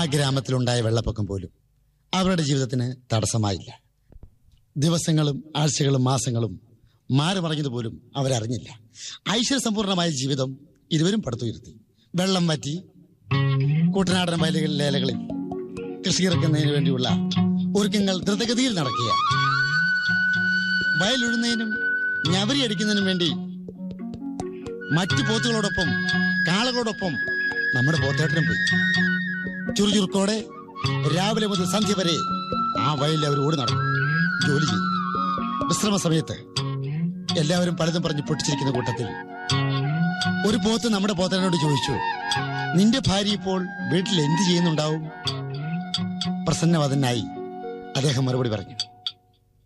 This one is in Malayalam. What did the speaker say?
ഗ്രാമത്തിലുണ്ടായ വെള്ളപ്പൊക്കം പോലും അവരുടെ ജീവിതത്തിന് തടസ്സമായില്ല ദിവസങ്ങളും ആഴ്ചകളും മാസങ്ങളും മാറി മറിഞ്ഞതുപോലും അവരറിഞ്ഞില്ല ഐശ്വര്യസമ്പൂർണമായ ജീവിതം ഇരുവരും പടുത്തുയർത്തി വെള്ളം വറ്റി കൂട്ടനാടൻ വയലുകളിൽ ലേലകളിൽ കൃഷി ഇറക്കുന്നതിന് വേണ്ടിയുള്ള ഒരുക്കങ്ങൾ ദ്രുതഗതിയിൽ നടക്കുക വയലുഴുന്നതിനും ഞവരി അടിക്കുന്നതിനും വേണ്ടി മറ്റു പോത്തുകളോടൊപ്പം കാളകളോടൊപ്പം നമ്മുടെ പോത്തേട്ടനും പോയി ചുറുചുറുക്കോടെ രാവിലെ മുതൽ സന്ധ്യ വരെ ആ വയലിൽ അവർ ഓടി നടക്കും ജോലി ചെയ്യും വിശ്രമ സമയത്ത് എല്ലാവരും പലതും പറഞ്ഞ് പൊട്ടിച്ചിരിക്കുന്ന കൂട്ടത്തിൽ ഒരു പോത്ത് നമ്മുടെ പോത്തേനോട് ചോദിച്ചു നിന്റെ ഭാര്യ ഇപ്പോൾ വീട്ടിൽ എന്ത് ചെയ്യുന്നുണ്ടാവും പ്രസന്നവദനായി അദ്ദേഹം മറുപടി പറഞ്ഞു